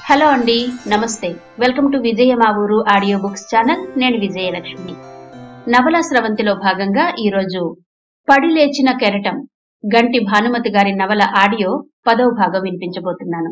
hello అండి నమస్తే welcome to విజయ మా ఊరు ఆడియో బుక్స్ ఛానల్ నేను విజయలక్ష్మి నవల స్రవంతిలో భాగంగా ఈరోజు పడి లేచిన కెరటం గంటి భానుమతి గారి నవల ఆడియో పదవ భాగం వినిపించబోతున్నాను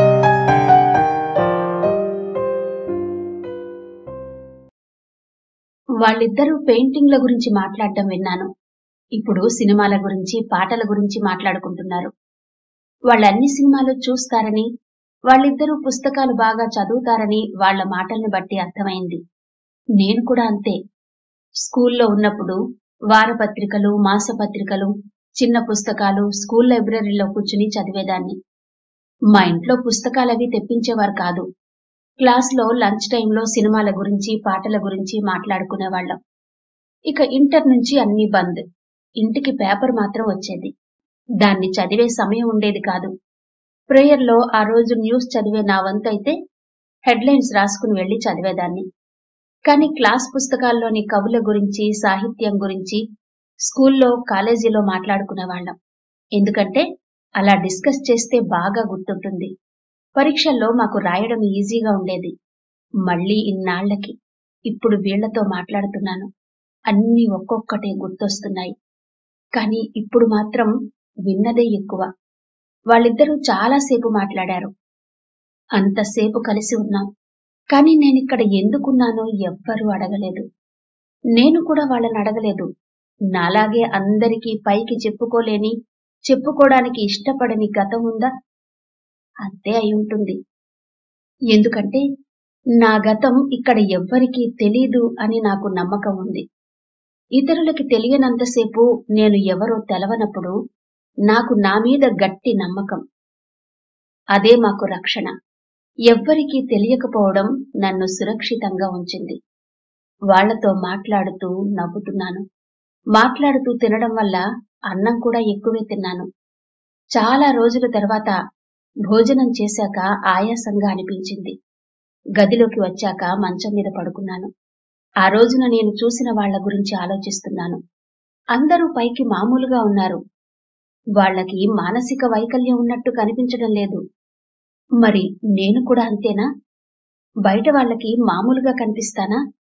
వాళ్ళిద్దరూ పెయింటింగ్ల గురించి మాట్లాడటం విన్నాను ఇప్పుడు సినిమాల గురించి పాటల గురించి మాట్లాడుకుంటున్నారు వాళ్ళన్ని సినిమాలు చూస్తారని వాళ్ళిద్దరూ పుస్తకాలు బాగా చదువుతారని వాళ్ళ మాటల్ని బట్టి అర్థమైంది నేను కూడా అంతే స్కూల్లో ఉన్నప్పుడు వారపత్రికలు మాసపత్రికలు చిన్న పుస్తకాలు స్కూల్ లైబ్రరీలో కూర్చుని చదివేదాన్ని మా ఇంట్లో పుస్తకాలవి తెప్పించేవారు కాదు క్లాస్లో లంచ్ టైంలో సినిమాల గురించి పాటల గురించి మాట్లాడుకునేవాళ్ళం ఇక ఇంటర్ నుంచి అన్నీ బంద్ ఇంటికి పేపర్ మాత్రం వచ్చేది దాన్ని చదివే సమయం ఉండేది కాదు ప్రేయర్లో ఆ రోజు న్యూస్ చదివే నా వంతైతే హెడ్లైన్స్ రాసుకుని వెళ్లి చదివేదాన్ని కానీ క్లాస్ పుస్తకాల్లోని కవుల గురించి సాహిత్యం గురించి స్కూల్లో కాలేజీలో మాట్లాడుకునేవాళ్ళం ఎందుకంటే అలా డిస్కస్ చేస్తే బాగా గుర్తుంటుంది పరీక్షల్లో మాకు రాయడం ఈజీగా ఉండేది మళ్ళీ ఇన్నాళ్లకి ఇప్పుడు వీళ్లతో మాట్లాడుతున్నాను అన్నీ ఒక్కొక్కటే గుర్తొస్తున్నాయి కానీ ఇప్పుడు మాత్రం విన్నదే ఎక్కువ వాళ్ళిద్దరూ చాలాసేపు మాట్లాడారు అంతసేపు కలిసి ఉన్నాం కానీ నేనిక్కడ ఎందుకున్నానో ఎవ్వరూ అడగలేదు నేను కూడా వాళ్ళని అడగలేదు నాలాగే అందరికీ పైకి చెప్పుకోలేని చెప్పుకోవడానికి ఇష్టపడని గతం ఉందా అంతే అయి ఉంటుంది ఎందుకంటే నా గతం ఇక్కడ ఎవ్వరికీ తెలీదు అని నాకు నమ్మకం ఉంది ఇతరులకి తెలియనంతసేపు నేను ఎవరో తెలవనప్పుడు నాకు నా మీద గట్టి నమ్మకం అదే మాకు రక్షణ ఎవ్వరికీ తెలియకపోవడం నన్ను సురక్షితంగా ఉంచింది వాళ్లతో మాట్లాడుతూ నవ్వుతున్నాను మాట్లాడుతూ తినడం వల్ల అన్నం కూడా ఎక్కువే తిన్నాను చాలా రోజుల తర్వాత భోజనం చేశాక ఆయాసంగా అనిపించింది గదిలోకి వచ్చాక మంచం మీద పడుకున్నాను ఆ రోజున నేను చూసిన వాళ్ల గురించి ఆలోచిస్తున్నాను అందరూ పైకి మామూలుగా ఉన్నారు వాళ్ళకి మానసిక వైకల్యం ఉన్నట్టు కనిపించడం లేదు మరి నేను కూడా అంతేనా బయట వాళ్ళకి మామూలుగా కనిపిస్తానా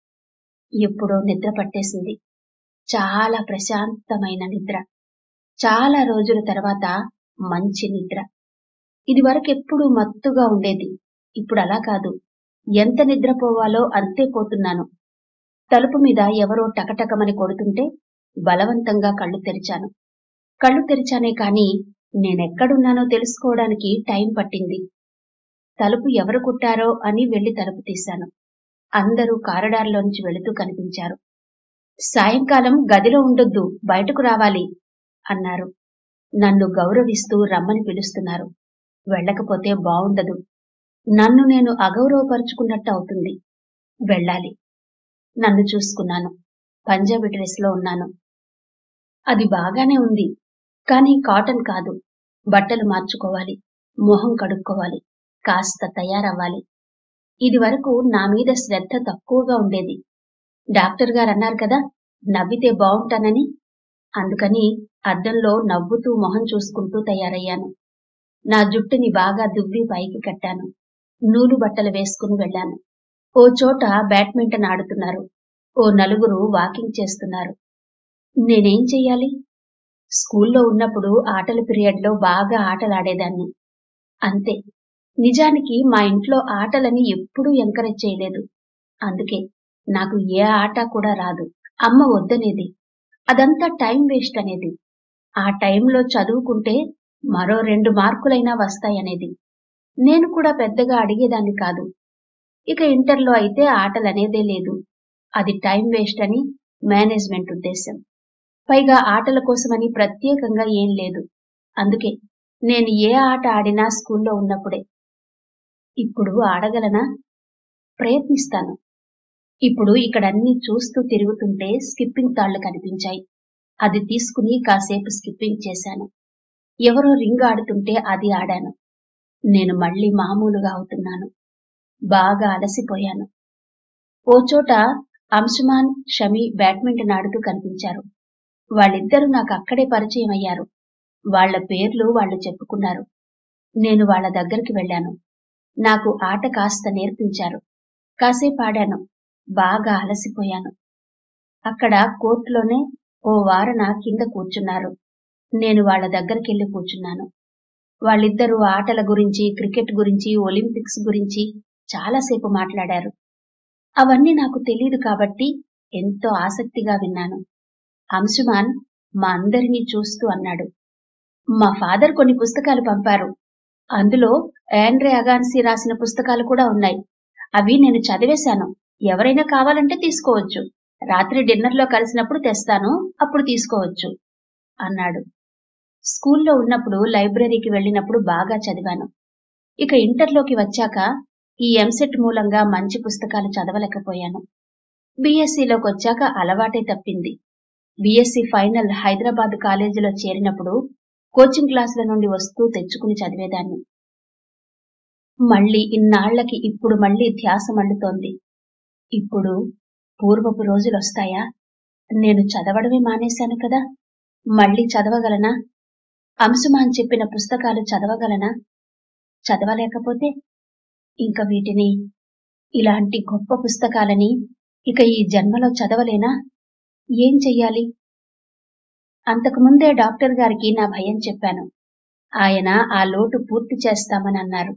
ఎప్పుడో నిద్ర పట్టేసింది చాలా ప్రశాంతమైన నిద్ర చాలా రోజుల తర్వాత మంచి నిద్ర ఇది వరకెప్పుడు మత్తుగా ఉండేది ఇప్పుడు అలా కాదు ఎంత నిద్రపోవాలో అంతే పోతున్నాను తలుపు మీద ఎవరో టకటకమని కొడుతుంటే బలవంతంగా కళ్ళు తెరిచాను కళ్ళు తెరిచానే కాని నేనెక్కడున్నానో తెలుసుకోవడానికి టైం పట్టింది తలుపు ఎవరు కుట్టారో అని వెళ్లి తలుపు తీశాను అందరూ కారిడార్లోంచి వెళుతూ కనిపించారు సాయంకాలం గదిలో ఉండొద్దు బయటకు రావాలి అన్నారు నన్ను గౌరవిస్తూ రమ్మని పిలుస్తున్నారు వెళ్ళకపోతే బావుండదు నన్ను నేను అగౌరవపరుచుకున్నట్టు అవుతుంది వెళ్ళాలి నన్ను చూసుకున్నాను పంజాబీ డ్రెస్లో ఉన్నాను అది బాగానే ఉంది కానీ కాటన్ కాదు బట్టలు మార్చుకోవాలి మొహం కడుక్కోవాలి కాస్త తయారవ్వాలి ఇది వరకు నా మీద శ్రద్ధ తక్కువగా ఉండేది డాక్టర్ గారు అన్నారు కదా నవ్వితే బావుంటానని అందుకని అద్దంలో నవ్వుతూ మొహం చూసుకుంటూ తయారయ్యాను నా జుట్టుని బాగా దువ్వి పైకి కట్టాను నూలు బట్టలు వేసుకుని వెళ్ళాను ఓ చోట బ్యాడ్మింటన్ ఆడుతున్నారు ఓ నలుగురు వాకింగ్ చేస్తున్నారు నేనేం చెయ్యాలి స్కూల్లో ఉన్నప్పుడు ఆటల పీరియడ్లో బాగా ఆటలాడేదాన్ని అంతే నిజానికి మా ఇంట్లో ఆటలని ఎప్పుడూ ఎంకరేజ్ చేయలేదు అందుకే నాకు ఏ ఆట కూడా రాదు అమ్మ వద్దనేది అదంతా టైం వేస్ట్ అనేది ఆ టైంలో చదువుకుంటే మరో రెండు మార్కులైనా వస్తాయనేది నేను కూడా పెద్దగా అడిగేదాన్ని కాదు ఇక ఇంటర్లో అయితే ఆటలనేదే లేదు అది టైం వేస్ట్ అని మేనేజ్మెంట్ ఉద్దేశం పైగా ఆటల కోసమని ప్రత్యేకంగా ఏం లేదు అందుకే నేను ఏ ఆట ఆడినా స్కూల్లో ఉన్నప్పుడే ఇప్పుడు ఆడగలనా ప్రయత్నిస్తాను ఇప్పుడు ఇక్కడన్నీ చూస్తూ తిరుగుతుంటే స్కిప్పింగ్ తాళ్లు కనిపించాయి అది తీసుకుని కాసేపు స్కిప్పింగ్ చేశాను ఎవరో రింగ్ ఆడుతుంటే అది ఆడాను నేను మళ్ళీ మామూలుగా అవుతున్నాను బాగా అలసిపోయాను ఓ చోట అంశుమాన్ షమి బ్యాడ్మింటన్ ఆడుతూ కనిపించారు వాళ్ళిద్దరూ నాకు అక్కడే పరిచయం అయ్యారు వాళ్ల పేర్లు వాళ్ళు చెప్పుకున్నారు నేను వాళ్ళ దగ్గరికి వెళ్ళాను నాకు ఆట కాస్త నేర్పించారు కాసేపు ఆడాను బాగా అలసిపోయాను అక్కడ కోర్టులోనే ఓ వారన కింద కూర్చున్నారు నేను వాళ్ళ దగ్గరికెళ్ళి కూర్చున్నాను వాళ్ళిద్దరూ ఆటల గురించి క్రికెట్ గురించి ఒలింపిక్స్ గురించి చాలాసేపు మాట్లాడారు అవన్నీ నాకు తెలియదు కాబట్టి ఎంతో ఆసక్తిగా విన్నాను అంశుమాన్ మా అందరినీ చూస్తూ అన్నాడు మా ఫాదర్ కొన్ని పుస్తకాలు పంపారు అందులో యాండ్రే అగాన్సీ రాసిన పుస్తకాలు కూడా ఉన్నాయి అవి నేను చదివేశాను ఎవరైనా కావాలంటే తీసుకోవచ్చు రాత్రి డిన్నర్లో కలిసినప్పుడు తెస్తాను అప్పుడు తీసుకోవచ్చు అన్నాడు స్కూల్లో ఉన్నప్పుడు లైబ్రరీకి వెళ్ళినప్పుడు బాగా చదివాను ఇక ఇంటర్లోకి వచ్చాక ఈ ఎంసెట్ మూలంగా మంచి పుస్తకాలు చదవలేకపోయాను బీఎస్సీలోకి వచ్చాక అలవాటే తప్పింది బీఎస్సీ ఫైనల్ హైదరాబాద్ కాలేజీలో చేరినప్పుడు కోచింగ్ క్లాసుల నుండి వస్తూ తెచ్చుకుని చదివేదాన్ని మళ్ళీ ఇన్నాళ్లకి ఇప్పుడు మళ్ళీ ధ్యాస మళ్ళుతోంది ఇప్పుడు పూర్వపు రోజులొస్తాయా నేను చదవడమే మానేశాను కదా మళ్ళీ చదవగలనా అంశుమాన్ చెప్పిన పుస్తకాలు చదవగలనా చదవలేకపోతే ఇంక వీటిని ఇలాంటి గొప్ప పుస్తకాలని ఇక ఈ జన్మలో చదవలేనా ఏం చెయ్యాలి అంతకుముందే డాక్టర్ గారికి నా భయం చెప్పాను ఆయన ఆ లోటు పూర్తి చేస్తామని అన్నారు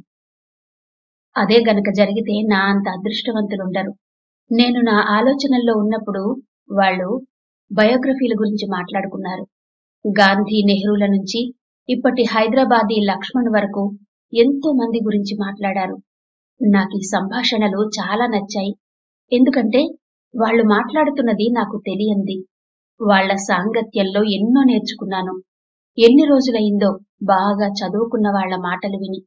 అదే గనక జరిగితే నా అంత అదృష్టవంతులుండరు నేను నా ఆలోచనల్లో ఉన్నప్పుడు వాళ్ళు బయోగ్రఫీల గురించి మాట్లాడుకున్నారు గాంధీ నెహ్రూల నుంచి ఇప్పటి హైదరాబాదీ లక్ష్మణ్ వరకు ఎంతో మంది గురించి మాట్లాడారు నాకు ఈ సంభాషణలు చాలా నచ్చాయి ఎందుకంటే వాళ్ళు మాట్లాడుతున్నది నాకు తెలియంది వాళ్ల సాంగత్యంలో ఎన్నో నేర్చుకున్నాను ఎన్ని రోజులైందో బాగా చదువుకున్న వాళ్ల మాటలు విని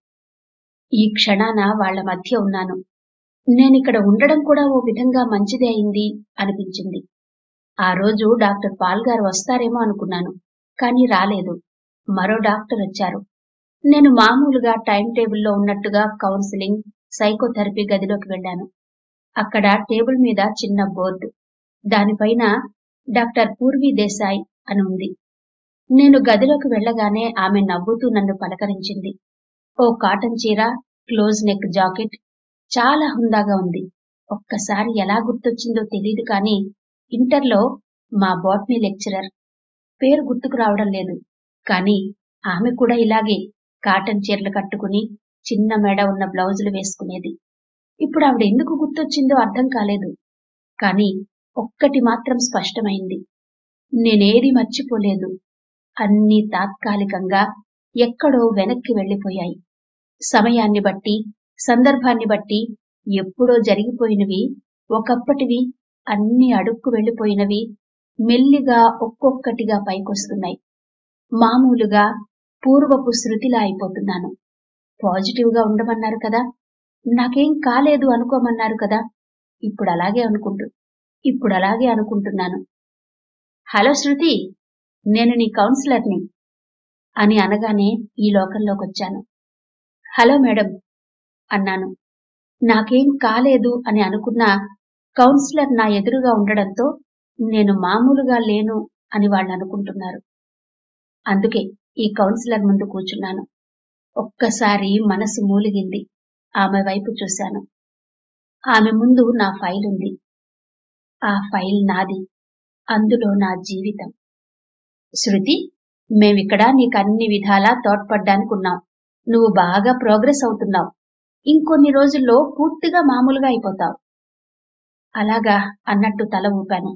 ఈ క్షణాన వాళ్ల మధ్య ఉన్నాను నేనిక్కడ ఉండడం కూడా ఓ విధంగా మంచిదే అయింది అనిపించింది ఆ రోజు డాక్టర్ పాల్ గారు వస్తారేమో అనుకున్నాను కానీ రాలేదు మరో డాక్టర్ వచ్చారు నేను మామూలుగా టైం టేబుల్లో ఉన్నట్టుగా కౌన్సిలింగ్ సైకోథెరపీ గదిలోకి వెళ్ళాను అక్కడ టేబుల్ మీద చిన్న బోర్డు దానిపైన డాక్టర్ పూర్వీ దేశాయ్ అని ఉంది నేను గదిలోకి వెళ్ళగానే ఆమె నవ్వుతూ నన్ను పలకరించింది ఓ కాటన్ చీర క్లోజ్ నెక్ జాకెట్ చాలా హుందాగా ఉంది ఒక్కసారి ఎలా గుర్తొచ్చిందో తెలియదు కానీ ఇంటర్లో మా బాటనీ లెక్చరర్ పేరు గుర్తుకు రావడం లేదు కానీ ఆమె కూడా ఇలాగే కాటన్ చీరలు కట్టుకుని చిన్న మెడ ఉన్న బ్లౌజులు వేసుకునేది ఇప్పుడు ఆవిడ ఎందుకు గుర్తొచ్చిందో అర్థం కాలేదు కానీ ఒక్కటి మాత్రం స్పష్టమైంది నేనేది మర్చిపోలేదు అన్నీ తాత్కాలికంగా ఎక్కడో వెనక్కి వెళ్లిపోయాయి సమయాన్ని బట్టి సందర్భాన్ని బట్టి ఎప్పుడో జరిగిపోయినవి ఒకప్పటివి అన్ని అడుక్కు వెళ్లిపోయినవి మెల్లిగా ఒక్కొక్కటిగా పైకొస్తున్నాయి మామూలుగా పూర్వపు శృతిలా అయిపోతున్నాను పాజిటివ్ గా ఉండమన్నారు కదా నాకేం కాలేదు అనుకోమన్నారు కదా ఇప్పుడు అలాగే అనుకుంటు ఇప్పుడు అలాగే అనుకుంటున్నాను హలో శృతి నేను నీ కౌన్సిలర్ని అని అనగానే ఈ లోకంలోకొచ్చాను హలో మేడం అన్నాను నాకేం కాలేదు అని అనుకున్న కౌన్సిలర్ నా ఎదురుగా ఉండడంతో నేను మామూలుగా లేను అని వాళ్ళు అనుకుంటున్నారు అందుకే ఈ కౌన్సిలర్ ముందు కూర్చున్నాను ఒక్కసారి మనసు మూలిగింది ఆమె వైపు చూశాను ఆమె ముందు నా ఫైల్ ఉంది ఆ ఫైల్ నాది అందులో నా జీవితం శృతి మేమిక్కడ నీకు అన్ని విధాలా తోడ్పడ్డానుకున్నాం నువ్వు బాగా ప్రోగ్రెస్ అవుతున్నావు ఇంకొన్ని రోజుల్లో పూర్తిగా మామూలుగా అయిపోతావు అలాగా అన్నట్టు తల ఊపాను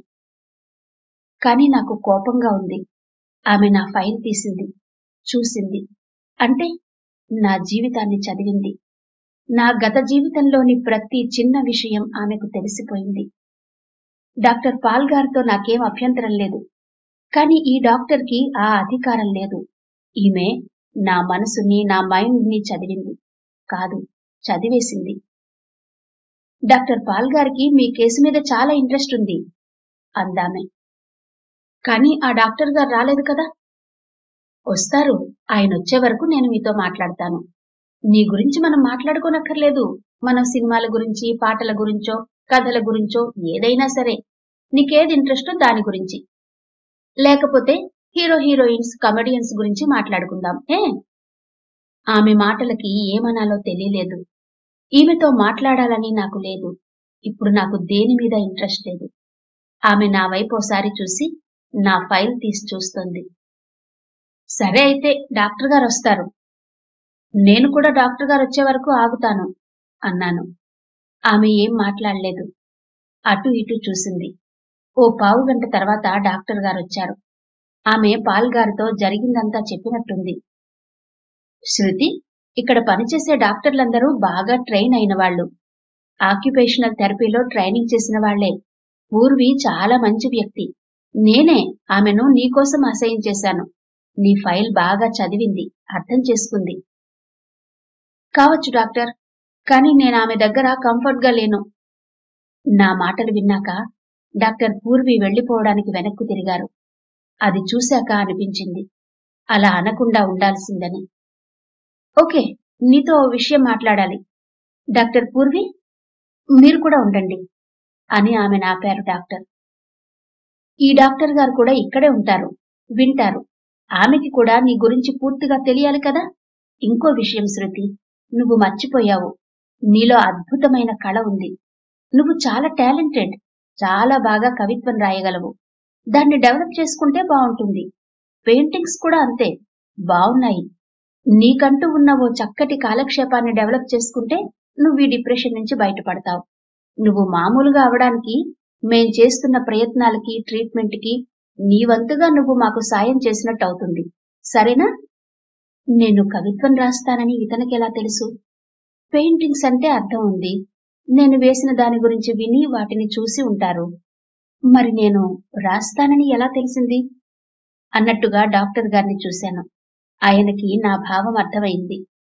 కానీ నాకు కోపంగా ఉంది ఆమె నా ఫైల్ తీసింది చూసింది అంటే నా జీవితాన్ని చదివింది నా గత జీవితంలోని ప్రతి చిన్న విషయం ఆమెకు తెలిసిపోయింది డాక్టర్ పాల్ గారితో నాకేం అభ్యంతరం లేదు కానీ ఈ డాక్టర్కి ఆ అధికారం లేదు ఈమె నా మనసుని నా మైండ్ని చదివింది కాదు చదివేసింది డాక్టర్ పాల్ గారికి మీ కేసు మీద చాలా ఇంట్రెస్ట్ ఉంది అందామె కానీ ఆ డాక్టర్ గారు రాలేదు కదా వస్తారు ఆయన వచ్చే వరకు నేను మీతో మాట్లాడతాను నీ గురించి మనం మాట్లాడుకోనక్కర్లేదు మనం సినిమాల గురించి పాటల గురించో కథల గురించో ఏదైనా సరే నీకేది ఇంట్రెస్టో దాని గురించి లేకపోతే హీరో హీరోయిన్స్ కమెడియన్స్ గురించి మాట్లాడుకుందాం ఏ ఆమె మాటలకి ఏమనాలో తెలియలేదు ఈమెతో మాట్లాడాలని నాకు లేదు ఇప్పుడు నాకు దేని మీద ఇంట్రెస్ట్ లేదు ఆమె నా వైపు ఒకసారి చూసి నా ఫైల్ తీసి చూస్తుంది సరే అయితే డాక్టర్ గారు వస్తారు నేను కూడా డాక్టర్ గారు వచ్చే వరకు ఆగుతాను అన్నాను ఆమె ఏం మాట్లాడలేదు అటు ఇటు చూసింది ఓ పావు గంట తర్వాత డాక్టర్ గారు వచ్చారు ఆమె పాల్ గారితో జరిగిందంతా చెప్పినట్టుంది శృతి ఇక్కడ పనిచేసే డాక్టర్లందరూ బాగా ట్రైన్ అయిన వాళ్ళు ఆక్యుపేషనల్ థెరపీలో ట్రైనింగ్ చేసిన వాళ్లే పూర్వి చాలా మంచి వ్యక్తి నేనే ఆమెను నీకోసం అసైన్ చేశాను నీ ఫైల్ బాగా చదివింది అర్థం చేసుకుంది కావచ్చు డాక్టర్ కానీ నేను ఆమె దగ్గర కంఫర్ట్ గా లేను నా మాటలు విన్నాక డాక్టర్ పూర్వి వెళ్లిపోవడానికి వెనక్కు తిరిగారు అది చూశాక అనిపించింది అలా అనకుండా ఉండాల్సిందని ఓకే నీతో ఓ విషయం మాట్లాడాలి డాక్టర్ పూర్వి మీరు కూడా ఉండండి అని ఆమె ఆపారు డాక్టర్ ఈ డాక్టర్ గారు కూడా ఇక్కడే ఉంటారు వింటారు ఆమెకి కూడా నీ గురించి పూర్తిగా తెలియాలి కదా ఇంకో విషయం శృతి నువ్వు మర్చిపోయావు నీలో అద్భుతమైన కళ ఉంది నువ్వు చాలా టాలెంటెడ్ చాలా బాగా కవిత్వం రాయగలవు దాన్ని డెవలప్ చేసుకుంటే బాగుంటుంది పెయింటింగ్స్ కూడా అంతే బాగున్నాయి నీకంటూ ఉన్న ఓ చక్కటి కాలక్షేపాన్ని డెవలప్ చేసుకుంటే నువ్వు ఈ డిప్రెషన్ నుంచి బయటపడతావు నువ్వు మామూలుగా అవడానికి మేం చేస్తున్న ప్రయత్నాలకి ట్రీట్మెంట్కి నీ వంతుగా నువ్వు మాకు సాయం చేసినట్టు అవుతుంది సరేనా నేను కవిత్వం రాస్తానని ఇతనికి ఎలా తెలుసు పెయింటింగ్స్ అంటే అర్థం ఉంది నేను వేసిన దాని గురించి విని వాటిని చూసి ఉంటారు మరి నేను రాస్తానని ఎలా తెలిసింది అన్నట్టుగా డాక్టర్ గారిని చూశాను ఆయనకి నా భావం అర్థమైంది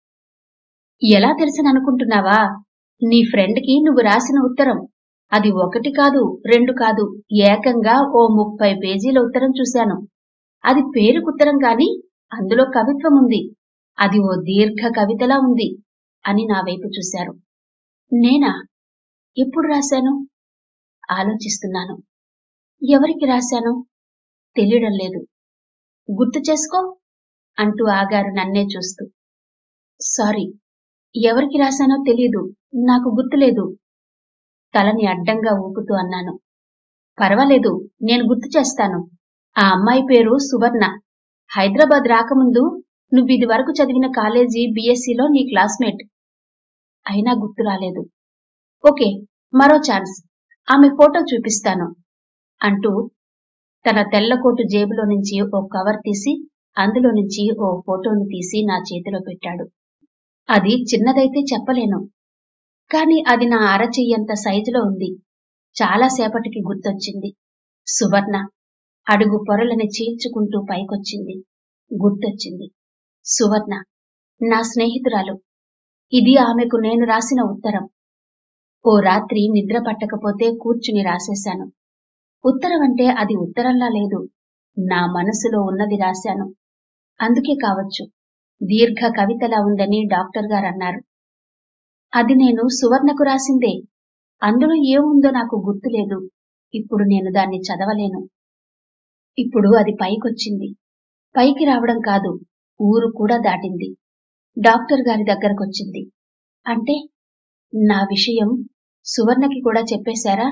ఎలా తెలుసని అనుకుంటున్నావా నీ ఫ్రెండ్కి నువ్వు రాసిన ఉత్తరం అది ఒకటి కాదు రెండు కాదు ఏకంగా ఓ ముప్పై పేజీల ఉత్తరం చూశాను అది పేరుకు ఉత్తరం కాని అందులో కవిత్వం ఉంది అది ఓ దీర్ఘ కవితలా ఉంది అని నా వైపు చూశారు నేనా ఎప్పుడు రాశాను ఆలోచిస్తున్నాను ఎవరికి రాశాను తెలియడం లేదు గుర్తు చేసుకో అంటూ ఆగారు నన్నే చూస్తూ సారీ ఎవరికి రాశానో తెలీదు నాకు గుర్తులేదు తలని అడ్డంగా ఊపుతూ అన్నాను పర్వాలేదు నేను గుర్తు చేస్తాను ఆ అమ్మాయి పేరు సువర్ణ హైదరాబాద్ రాకముందు నువ్వు ఇది వరకు చదివిన కాలేజీ బీఎస్సీలో నీ క్లాస్మేట్ అయినా గుర్తు రాలేదు ఓకే మరో ఛాన్స్ ఆమె ఫోటో చూపిస్తాను అంటూ తన తెల్లకోటు జేబులో నుంచి ఓ కవర్ తీసి అందులో నుంచి ఓ ఫోటోను తీసి నా చేతిలో పెట్టాడు అది చిన్నదైతే చెప్పలేను కాని అది నా అరచెయ్యంత సైజులో ఉంది చాలాసేపటికి గుర్తొచ్చింది సువర్ణ అడుగు పొరలని చీల్చుకుంటూ పైకొచ్చింది గుర్తొచ్చింది సువర్ణ నా స్నేహితురాలు ఇది ఆమెకు నేను రాసిన ఉత్తరం ఓ రాత్రి నిద్ర పట్టకపోతే కూర్చుని రాసేశాను ఉత్తరం అంటే అది ఉత్తరంలా లేదు నా మనసులో ఉన్నది రాశాను అందుకే కావచ్చు దీర్ఘ కవితలా ఉందని డాక్టర్ గారు అన్నారు అది నేను సువర్ణకు రాసిందే అందులో ఏముందో నాకు గుర్తులేదు ఇప్పుడు నేను దాన్ని చదవలేను ఇప్పుడు అది పైకొచ్చింది పైకి రావడం కాదు ఊరు కూడా దాటింది డాక్టర్ గారి దగ్గరకొచ్చింది అంటే నా విషయం సువర్ణకి కూడా చెప్పేశారా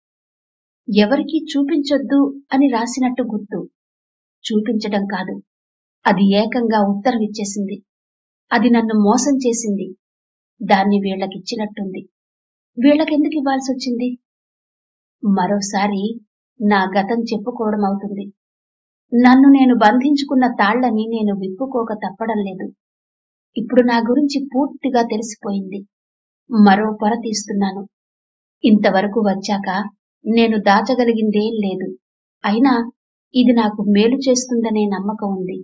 ఎవరికీ చూపించొద్దు అని రాసినట్టు గుర్తు చూపించడం కాదు అది ఏకంగా ఉత్తరం ఇచ్చేసింది అది నన్ను మోసం చేసింది దాన్ని వీళ్ళకిచ్చినట్టుంది వీళ్ళకెందుకు ఇవ్వాల్సి వచ్చింది మరోసారి నా గతం చెప్పుకోవడం అవుతుంది నన్ను నేను బంధించుకున్న తాళ్లని నేను విప్పుకోక తప్పడం లేదు ఇప్పుడు నా గురించి పూర్తిగా తెలిసిపోయింది మరో పొర తీస్తున్నాను ఇంతవరకు వచ్చాక నేను దాచగలిగిందేం లేదు అయినా ఇది నాకు మేలు చేస్తుందనే నమ్మకం ఉంది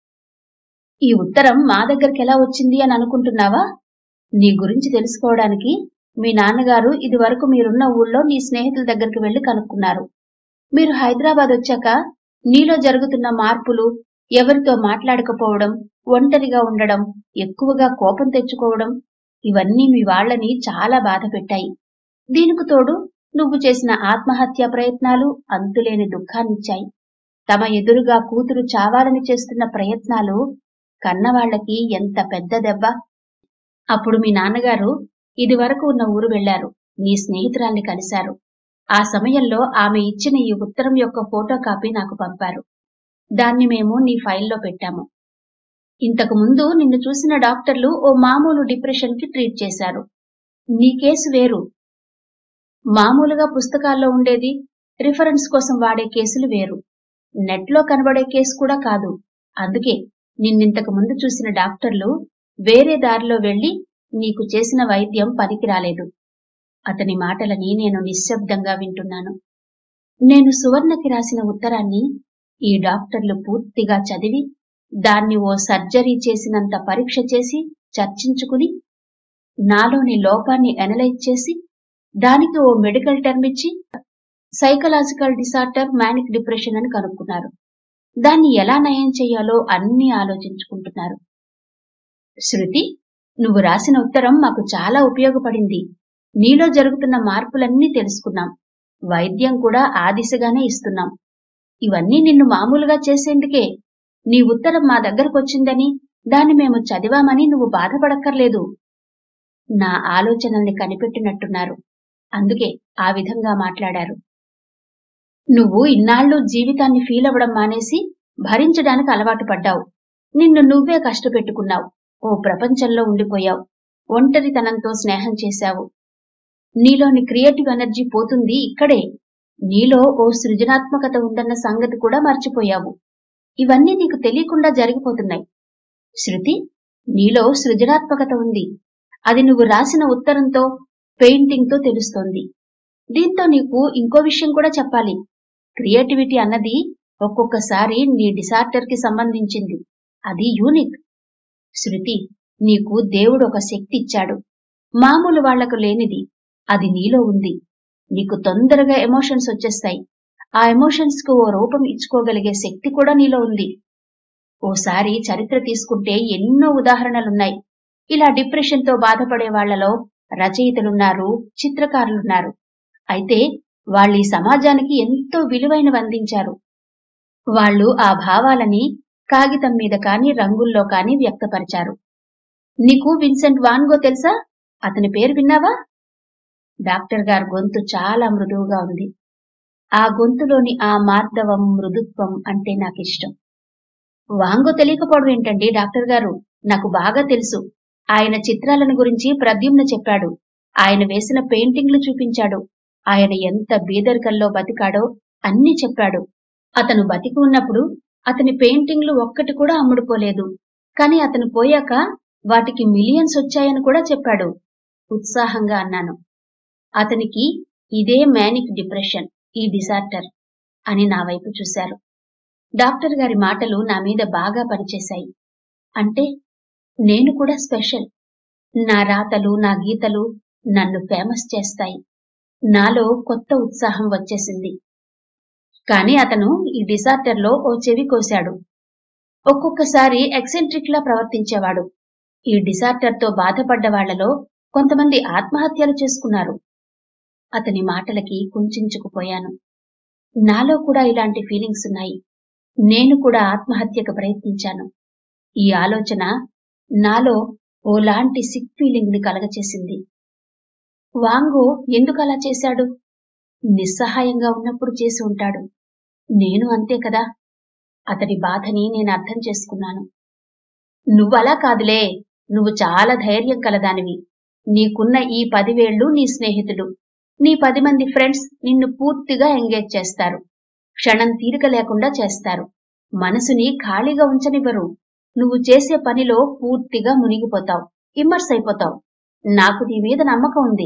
ఈ ఉత్తరం మా దగ్గరికి ఎలా వచ్చింది అని అనుకుంటున్నావా నీ గురించి తెలుసుకోవడానికి మీ నాన్నగారు ఇది వరకు మీరున్న ఊళ్ళో నీ స్నేహితుల దగ్గరికి వెళ్లి కనుక్కున్నారు మీరు హైదరాబాద్ వచ్చాక నీలో జరుగుతున్న మార్పులు ఎవరితో మాట్లాడకపోవడం ఒంటరిగా ఉండడం ఎక్కువగా కోపం తెచ్చుకోవడం ఇవన్నీ మీ వాళ్ళని చాలా బాధ పెట్టాయి దీనికి తోడు నువ్వు చేసిన ఆత్మహత్య ప్రయత్నాలు అంతులేని దుఃఖాన్నిచ్చాయి తమ ఎదురుగా కూతురు చావాలని చేస్తున్న ప్రయత్నాలు కన్నవాళ్లకి ఎంత పెద్ద దెబ్బ అప్పుడు మీ నాన్నగారు ఇదివరకు ఉన్న ఊరు వెళ్లారు నీ స్నేహితురాల్ని కలిశారు ఆ సమయంలో ఆమె ఇచ్చిన ఈ ఉత్తరం యొక్క ఫోటో కాపీ నాకు పంపారు దాన్ని మేము నీ ఫైల్లో పెట్టాము ఇంతకు ముందు నిన్ను చూసిన డాక్టర్లు ఓ మామూలు డిప్రెషన్ కి ట్రీట్ చేశారు నీ కేసు వేరు మామూలుగా పుస్తకాల్లో ఉండేది రిఫరెన్స్ కోసం వాడే కేసులు వేరు నెట్లో కనబడే కేసు కూడా కాదు అందుకే నిన్నింతకు ముందు చూసిన డాక్టర్లు వేరే దారిలో వెళ్లి నీకు చేసిన వైద్యం పనికిరాలేదు అతని మాటలని నేను నిశ్శబ్దంగా వింటున్నాను నేను సువర్ణకి రాసిన ఉత్తరాన్ని ఈ డాక్టర్లు పూర్తిగా చదివి దాన్ని ఓ సర్జరీ చేసినంత పరీక్ష చేసి చర్చించుకుని నాలోని లోపాన్ని అనలైజ్ చేసి దానికి ఓ మెడికల్ టర్మ్ ఇచ్చి సైకలాజికల్ డిసార్డర్ మ్యానిక్ డిప్రెషన్ అని కనుక్కున్నారు దాన్ని ఎలా నయం చేయాలో అన్నీ ఆలోచించుకుంటున్నారు శృతి నువ్వు రాసిన ఉత్తరం మాకు చాలా ఉపయోగపడింది నీలో జరుగుతున్న మార్పులన్నీ తెలుసుకున్నాం వైద్యం కూడా ఆ దిశగానే ఇస్తున్నాం ఇవన్నీ నిన్ను మామూలుగా చేసేందుకే నీ ఉత్తరం మా దగ్గరకొచ్చిందని దాన్ని మేము చదివామని నువ్వు బాధపడక్కర్లేదు నా ఆలోచనల్ని కనిపెట్టినట్టున్నారు అందుకే ఆ విధంగా మాట్లాడారు నువ్వు ఇన్నాళ్ళు జీవితాన్ని ఫీల్ అవ్వడం మానేసి భరించడానికి అలవాటు పడ్డావు నిన్ను నువ్వే కష్టపెట్టుకున్నావు ఓ ప్రపంచంలో ఉండిపోయావు ఒంటరితనంతో స్నేహం చేశావు నీలోని క్రియేటివ్ ఎనర్జీ పోతుంది ఇక్కడే నీలో ఓ సృజనాత్మకత ఉందన్న సంగతి కూడా మర్చిపోయావు ఇవన్నీ నీకు తెలియకుండా జరిగిపోతున్నాయి శృతి నీలో సృజనాత్మకత ఉంది అది నువ్వు రాసిన ఉత్తరంతో పెయింటింగ్తో తెలుస్తోంది దీంతో నీకు ఇంకో విషయం కూడా చెప్పాలి క్రియేటివిటీ అన్నది ఒక్కొక్కసారి నీ డిసార్డర్ కి సంబంధించింది అది యూనిక్ శృతి నీకు దేవుడు ఒక శక్తి ఇచ్చాడు మామూలు వాళ్లకు లేనిది అది నీలో ఉంది నీకు తొందరగా ఎమోషన్స్ వచ్చేస్తాయి ఆ ఎమోషన్స్ కు ఓ రూపం ఇచ్చుకోగలిగే శక్తి కూడా నీలో ఉంది ఓసారి చరిత్ర తీసుకుంటే ఎన్నో ఉదాహరణలున్నాయి ఇలా డిప్రెషన్ తో బాధపడే వాళ్లలో రచయితలున్నారు చిత్రకారులున్నారు అయితే వాళ్ళు ఈ సమాజానికి ఎంతో విలువైనవి అందించారు వాళ్ళు ఆ భావాలని కాగితం మీద కాని రంగుల్లో కాని వ్యక్తపరిచారు నీకు విన్సెంట్ వాన్గో తెలుసా అతని పేరు విన్నావా డాక్టర్ గారి గొంతు చాలా మృదువుగా ఉంది ఆ గొంతులోని ఆ మార్దవం మృదుత్వం అంటే నాకిష్టం వాంగో తెలియకపోవడం ఏంటండి డాక్టర్ గారు నాకు బాగా తెలుసు ఆయన చిత్రాలను గురించి ప్రద్యుమ్న చెప్పాడు ఆయన వేసిన పెయింటింగ్లు చూపించాడు ఆయన ఎంత బీదరికల్లో బతికాడో అన్ని చెప్పాడు అతను బతికి ఉన్నప్పుడు అతని పెయింటింగ్లు ఒక్కటి కూడా అమ్ముడుపోలేదు కాని అతను పోయాక వాటికి మిలియన్స్ వచ్చాయని కూడా చెప్పాడు ఉత్సాహంగా అన్నాను అతనికి ఇదే మ్యానిక్ డిప్రెషన్ ఈ డిసార్డర్ అని నా వైపు చూశారు డాక్టర్ గారి మాటలు నా మీద బాగా పనిచేశాయి అంటే నేను కూడా స్పెషల్ నా రాతలు నా గీతలు నన్ను ఫేమస్ చేస్తాయి నాలో కొత్త ఉత్సాహం వచ్చేసింది కాని అతను ఈ డిసార్డర్లో ఓ చెవి కోశాడు ఒక్కొక్కసారి ఎక్సెంట్రిక్ లా ప్రవర్తించేవాడు ఈ డిసార్డర్తో బాధపడ్డ వాళ్లలో కొంతమంది ఆత్మహత్యలు చేసుకున్నారు అతని మాటలకి కుంచుకుపోయాను నాలో కూడా ఇలాంటి ఫీలింగ్స్ ఉన్నాయి నేను కూడా ఆత్మహత్యకు ప్రయత్నించాను ఈ ఆలోచన నాలో ఓలాంటి సిక్ ఫీలింగ్ ని కలగచేసింది వాంగో ఎందుకు అలా చేశాడు నిస్సహాయంగా ఉన్నప్పుడు చేసి ఉంటాడు నేను అంతే కదా అతడి బాధని నేను అర్థం చేసుకున్నాను నువ్వలా కాదులే నువ్వు చాలా ధైర్యం కలదానివి నీకున్న ఈ పదివేళ్లు నీ స్నేహితుడు నీ పది మంది ఫ్రెండ్స్ నిన్ను పూర్తిగా ఎంగేజ్ చేస్తారు క్షణం తీరిక లేకుండా చేస్తారు మనసుని ఖాళీగా ఉంచనివ్వరు నువ్వు చేసే పనిలో పూర్తిగా మునిగిపోతావు ఇమ్మర్స్ అయిపోతావు నాకు నీ మీద నమ్మకం ఉంది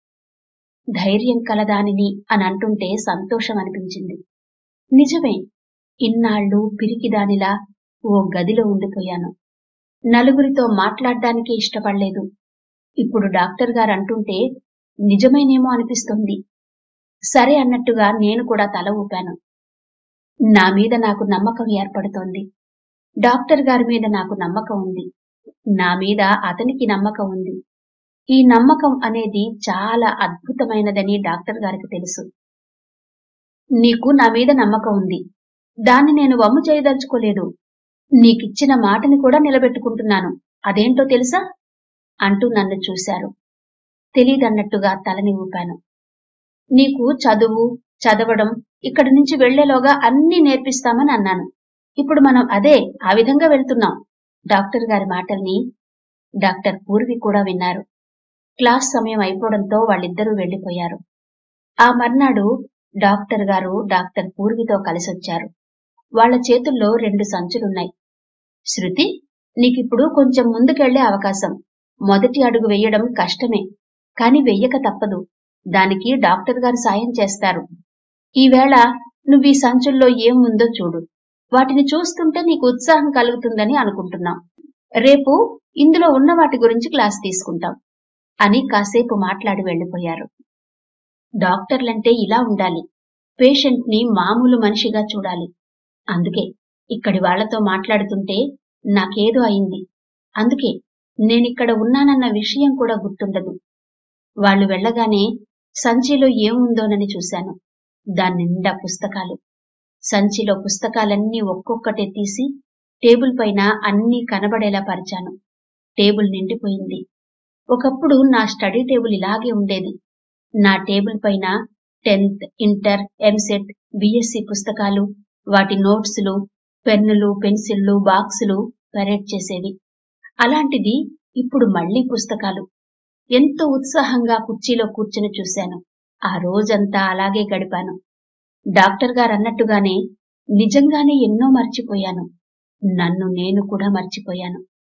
ధైర్యం కలదానిని అని అంటుంటే సంతోషం అనిపించింది నిజమే ఇన్నాళ్ళు పిరికిదానిలా ఓ గదిలో ఉండిపోయాను నలుగురితో మాట్లాడ్డానికి ఇష్టపడలేదు ఇప్పుడు డాక్టర్ గారు అంటుంటే నిజమేనేమో అనిపిస్తోంది సరే అన్నట్టుగా నేను కూడా తల ఊపాను నా మీద నాకు నమ్మకం ఏర్పడుతోంది డాక్టర్ గారి మీద నాకు నమ్మకం ఉంది నా మీద అతనికి నమ్మకం ఉంది ఈ నమ్మకం అనేది చాలా అద్భుతమైనదని డాక్టర్ గారికి తెలుసు నీకు నా మీద నమ్మకం ఉంది దాన్ని నేను వమ్ము చేయదలుచుకోలేదు నీకిచ్చిన మాటని కూడా నిలబెట్టుకుంటున్నాను అదేంటో తెలుసా అంటూ నన్ను చూశారు తెలీదన్నట్టుగా తలని ఊపాను నీకు చదువు చదవడం ఇక్కడి నుంచి వెళ్లేలోగా అన్నీ నేర్పిస్తామని అన్నాను ఇప్పుడు మనం అదే ఆ విధంగా వెళ్తున్నాం డాక్టర్ గారి మాటల్ని డాక్టర్ పూర్వి కూడా విన్నారు క్లాస్ సమయం అయిపోవడంతో వాళ్ళిద్దరూ వెళ్లిపోయారు ఆ మర్నాడు డాక్టర్ గారు డాక్టర్ పూర్వితో కలిసొచ్చారు వాళ్ల చేతుల్లో రెండు సంచులున్నాయి శృతి నీకిప్పుడు కొంచెం ముందుకెళ్లే అవకాశం మొదటి అడుగు వెయ్యడం కష్టమే కాని వెయ్యక తప్పదు దానికి డాక్టర్ గారు సాయం చేస్తారు ఈవేళ నువ్వు ఈ సంచుల్లో ఏం ఉందో చూడు వాటిని చూస్తుంటే నీకు ఉత్సాహం కలుగుతుందని అనుకుంటున్నాం రేపు ఇందులో ఉన్న వాటి గురించి క్లాస్ తీసుకుంటాం అని కాసేపు మాట్లాడి వెళ్లిపోయారు డాక్టర్లంటే ఇలా ఉండాలి పేషెంట్ ని మామూలు మనిషిగా చూడాలి అందుకే ఇక్కడి వాళ్లతో మాట్లాడుతుంటే నాకేదో అయింది అందుకే నేనిక్కడ ఉన్నానన్న విషయం కూడా గుర్తుండదు వాళ్ళు వెళ్ళగానే సంచిలో ఏముందోనని చూశాను దాని నిండా పుస్తకాలు సంచిలో పుస్తకాలన్నీ ఒక్కొక్కటే తీసి టేబుల్ పైన అన్నీ కనబడేలా పరిచాను టేబుల్ నిండిపోయింది ఒకప్పుడు నా స్టడీ టేబుల్ ఇలాగే ఉండేది నా టేబుల్ పైన టెన్త్ ఇంటర్ ఎంసెట్ బిఎస్సి పుస్తకాలు వాటి నోట్సులు పెన్నులు పెన్సిళ్లు బాక్సులు పరేడ్ చేసేవి అలాంటిది ఇప్పుడు మళ్లీ పుస్తకాలు ఎంతో ఉత్సాహంగా కుర్చీలో కూర్చుని చూశాను ఆ రోజంతా అలాగే గడిపాను డాక్టర్ గారు అన్నట్టుగానే నిజంగానే ఎన్నో మర్చిపోయాను నన్ను నేను కూడా మర్చిపోయాను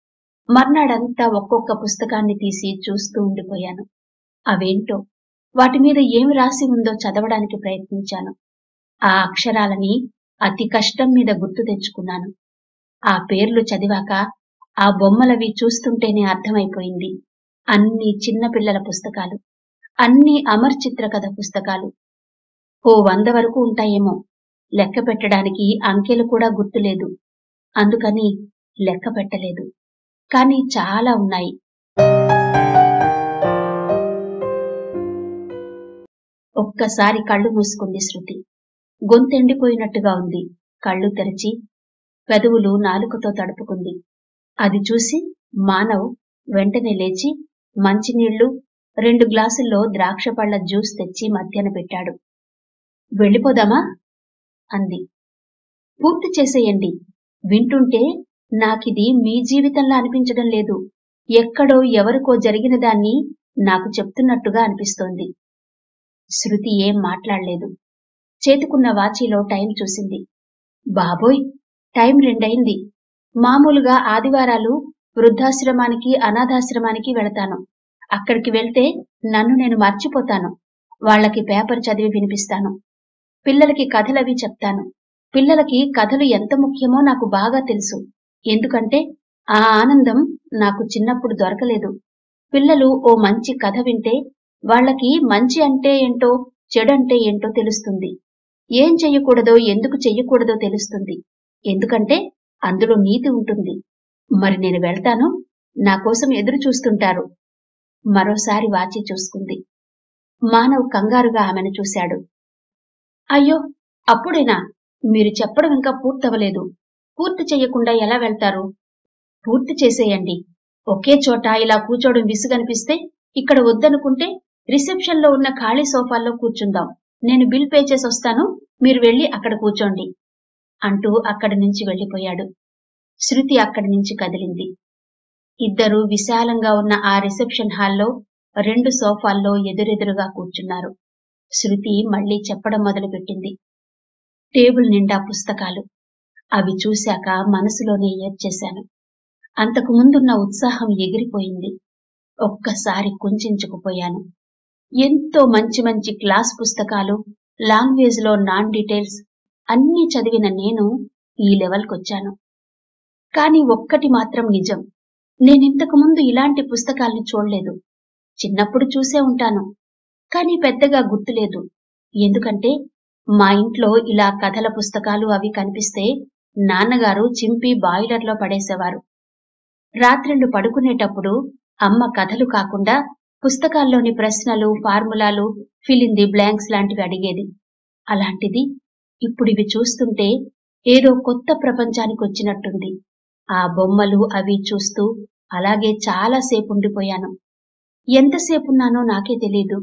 మర్నాడంతా ఒక్కొక్క పుస్తకాన్ని తీసి చూస్తూ ఉండిపోయాను అవేంటో వాటి మీద ఏమి రాసి ఉందో చదవడానికి ప్రయత్నించాను ఆ అక్షరాలని అతి కష్టం మీద గుర్తు తెచ్చుకున్నాను ఆ పేర్లు చదివాక ఆ బొమ్మలవి చూస్తుంటేనే అర్థమైపోయింది అన్ని చిన్నపిల్లల పుస్తకాలు అన్ని అమర్ చిత్రకథ పుస్తకాలు ఓ వంద వరకు ఉంటాయేమో లెక్క పెట్టడానికి అంకెలు కూడా గుర్తులేదు అందుకని లెక్క పెట్టలేదు కానీ చాలా ఉన్నాయి ఒక్కసారి కళ్ళు మూసుకుంది శృతి గొంతెండిపోయినట్టుగా ఉంది కళ్ళు తెరిచి పెదవులు నాలుకతో తడుపుకుంది అది చూసి మానవ్ వెంటనే లేచి మంచినీళ్లు రెండు గ్లాసుల్లో ద్రాక్ష పళ్ల జ్యూస్ తెచ్చి మధ్యాహ్న పెట్టాడు వెళ్ళిపోదామా అంది పూర్తి చేసేయండి వింటుంటే నాకిది మీ జీవితంలా అనిపించడం లేదు ఎక్కడో ఎవరికో జరిగిన దాన్ని నాకు చెప్తున్నట్టుగా అనిపిస్తోంది శృతి ఏం మాట్లాడలేదు చేతుకున్న వాచీలో టైం చూసింది బాబోయ్ టైం రెండయింది మామూలుగా ఆదివారాలు వృద్ధాశ్రమానికి అనాథాశ్రమానికి వెళతాను అక్కడికి వెళ్తే నన్ను నేను మర్చిపోతాను వాళ్ళకి పేపర్ చదివి వినిపిస్తాను పిల్లలకి కథలవి చెప్తాను పిల్లలకి కథలు ఎంత ముఖ్యమో నాకు బాగా తెలుసు ఎందుకంటే ఆ ఆనందం నాకు చిన్నప్పుడు దొరకలేదు పిల్లలు ఓ మంచి కథ వింటే వాళ్ళకి మంచి అంటే ఏంటో చెడు అంటే ఏంటో తెలుస్తుంది ఏం చెయ్యకూడదో ఎందుకు చెయ్యకూడదో తెలుస్తుంది ఎందుకంటే అందులో నీతి ఉంటుంది మరి నేను వెళ్తాను నా కోసం ఎదురు చూస్తుంటారు మరోసారి వాచి చూసుకుంది మానవ్ కంగారుగా ఆమెను చూశాడు అయ్యో అప్పుడేనా మీరు చెప్పడం ఇంకా పూర్తవలేదు పూర్తి చెయ్యకుండా ఎలా వెళ్తారు పూర్తి చేసేయండి ఒకే చోట ఇలా కూర్చోవడం విసుగనిపిస్తే ఇక్కడ వద్దనుకుంటే రిసెప్షన్ లో ఉన్న ఖాళీ సోఫాల్లో కూర్చుందాం నేను బిల్ పే చేసి వస్తాను మీరు వెళ్లి అక్కడ కూర్చోండి అంటూ అక్కడి నుంచి వెళ్లిపోయాడు శృతి అక్కడి నుంచి కదిలింది ఇద్దరు విశాలంగా ఉన్న ఆ రిసెప్షన్ హాల్లో రెండు సోఫాల్లో ఎదురెదురుగా కూర్చున్నారు శృతి మళ్లీ చెప్పడం మొదలుపెట్టింది టేబుల్ నిండా పుస్తకాలు అవి చూశాక మనసులోనే ఏడ్చేశాను అంతకు ముందున్న ఉత్సాహం ఎగిరిపోయింది ఒక్కసారి కుంచుకుపోయాను ఎంతో మంచి మంచి క్లాస్ పుస్తకాలు లాంగ్వేజ్ లో నాన్ డీటెయిల్స్ అన్నీ చదివిన నేను ఈ లెవెల్కొచ్చాను కాని ఒక్కటి మాత్రం నిజం నేనింతకు ముందు ఇలాంటి పుస్తకాల్ని చూడలేదు చిన్నప్పుడు చూసే ఉంటాను కాని పెద్దగా గుర్తులేదు ఎందుకంటే మా ఇంట్లో ఇలా కథల పుస్తకాలు అవి కనిపిస్తే నాన్నగారు చింపి బాయిలర్లో పడేసేవారు రాత్రిళ్ళు పడుకునేటప్పుడు అమ్మ కథలు కాకుండా పుస్తకాల్లోని ప్రశ్నలు ఫార్ములాలు ఫిలిన్ ది బ్లాంక్స్ లాంటివి అడిగేది అలాంటిది ఇప్పుడు ఇవి చూస్తుంటే ఏదో కొత్త ప్రపంచానికి వచ్చినట్టుంది ఆ బొమ్మలు అవి చూస్తూ అలాగే చాలాసేపు ఉండిపోయాను ఎంతసేపున్నానో నాకే తెలీదు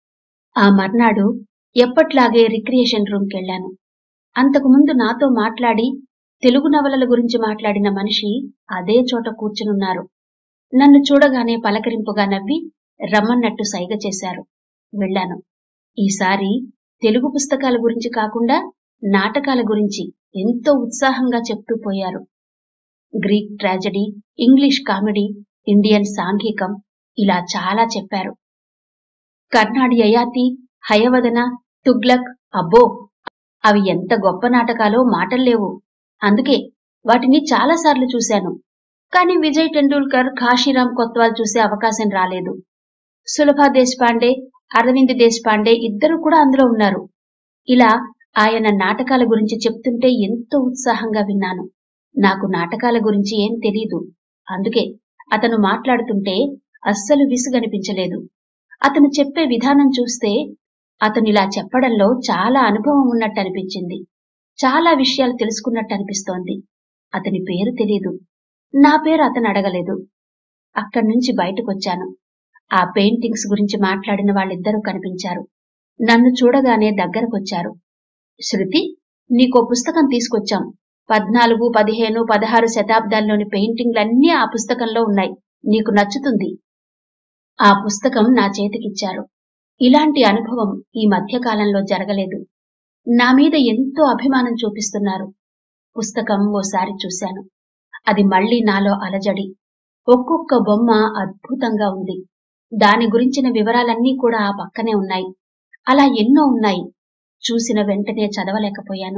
ఆ మర్నాడు ఎప్పట్లాగే రిక్రియేషన్ రూమ్కెళ్ళాను అంతకుముందు నాతో మాట్లాడి తెలుగు నవలల గురించి మాట్లాడిన మనిషి అదే చోట కూర్చునున్నారు నన్ను చూడగానే పలకరింపుగా నవ్వి రమ్మన్నట్టు సైగ చేశారు వెళ్ళాను ఈసారి తెలుగు పుస్తకాల గురించి కాకుండా నాటకాల గురించి ఎంతో ఉత్సాహంగా చెప్తూ పోయారు Greek tragedy English comedy Indian సాంఘికం ఇలా చాలా చెప్పారు కర్ణాడి యయాతి హయవదన తుగ్లక్ అబ్బో అవి ఎంత గొప్ప నాటకాలో మాటల్లేవు అందుకే వాటిని చాలాసార్లు చూశాను కానీ విజయ్ టెండూల్కర్ కాశీరాం కొత్వాల్ చూసే అవకాశం రాలేదు సులభ దేశపాండే అరవింద్ దేశపాండే ఇద్దరు కూడా అందులో ఉన్నారు ఇలా ఆయన నాటకాల గురించి చెప్తుంటే ఎంతో ఉత్సాహంగా విన్నాను నాకు నాటకాల గురించి ఏం తెలీదు అందుకే అతను మాట్లాడుతుంటే అస్సలు విసుగనిపించలేదు అతను చెప్పే విధానం చూస్తే అతను ఇలా చెప్పడంలో చాలా అనుభవం ఉన్నట్టు అనిపించింది చాలా విషయాలు తెలుసుకున్నట్టు అనిపిస్తోంది అతని పేరు తెలీదు నా పేరు అతను అడగలేదు అక్కడి నుంచి బయటకొచ్చాను ఆ పెయింటింగ్స్ గురించి మాట్లాడిన వాళ్ళిద్దరూ కనిపించారు నన్ను చూడగానే దగ్గరకొచ్చారు శృతి నీకో పుస్తకం తీసుకొచ్చాం పద్నాలుగు పదిహేను పదహారు శతాబ్దాల్లోని పెయింటింగ్లన్నీ ఆ పుస్తకంలో ఉన్నాయి నీకు నచ్చుతుంది ఆ పుస్తకం నా చేతికిచ్చారు ఇలాంటి అనుభవం ఈ మధ్యకాలంలో జరగలేదు నా మీద ఎంతో అభిమానం చూపిస్తున్నారు పుస్తకం ఓసారి చూశాను అది మళ్లీ నాలో అలజడి ఒక్కొక్క బొమ్మ అద్భుతంగా ఉంది దాని గురించిన వివరాలన్నీ కూడా ఆ పక్కనే ఉన్నాయి అలా ఎన్నో ఉన్నాయి చూసిన వెంటనే చదవలేకపోయాను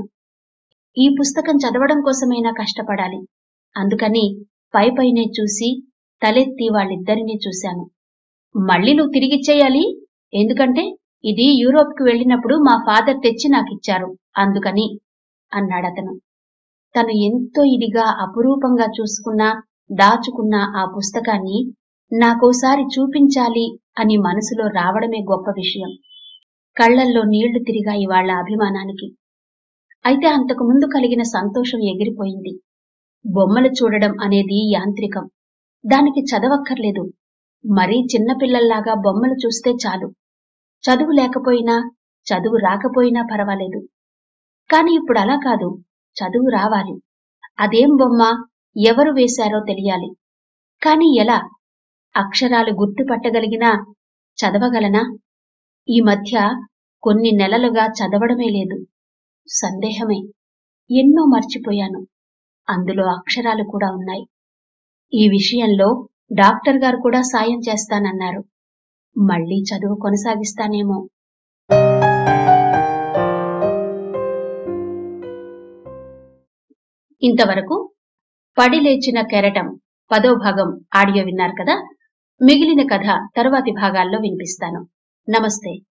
ఈ పుస్తకం చదవడం కోసమైనా కష్టపడాలి అందుకని పై పైనే చూసి తలెత్తి వాళ్ళిద్దరినీ చూశాను మళ్ళీ నువ్వు తిరిగిచ్చేయాలి ఎందుకంటే ఇది యూరోప్కి వెళ్ళినప్పుడు మా ఫాదర్ తెచ్చి నాకిచ్చారు అందుకని అన్నాడతను తను ఎంతో ఇదిగా అపురూపంగా చూసుకున్న దాచుకున్న ఆ పుస్తకాన్ని నాకోసారి చూపించాలి అని మనసులో రావడమే గొప్ప విషయం కళ్లల్లో నీళ్లు తిరిగాయి వాళ్ల అభిమానానికి అయితే అంతకు ముందు కలిగిన సంతోషం ఎగిరిపోయింది బొమ్మలు చూడడం అనేది యాంత్రికం దానికి చదవక్కర్లేదు మరీ చిన్నపిల్లల్లాగా బొమ్మలు చూస్తే చాలు చదువు లేకపోయినా చదువు రాకపోయినా పర్వాలేదు కాని ఇప్పుడు అలా కాదు చదువు రావాలి అదేం బొమ్మ ఎవరు వేశారో తెలియాలి కాని ఎలా అక్షరాలు గుర్తుపట్టగలిగినా చదవగలనా ఈ మధ్య కొన్ని నెలలుగా చదవడమే లేదు సందేహమే ఎన్నో మర్చిపోయాను అందులో అక్షరాలు కూడా ఉన్నాయి ఈ విషయంలో డాక్టర్ గారు కూడా సాయం చేస్తానన్నారు మళ్ళీ చదువు కొనసాగిస్తానేమో ఇంతవరకు పడి లేచిన కెరటం పదో భాగం ఆడియో విన్నారు కదా మిగిలిన కథ తరువాతి భాగాల్లో వినిపిస్తాను నమస్తే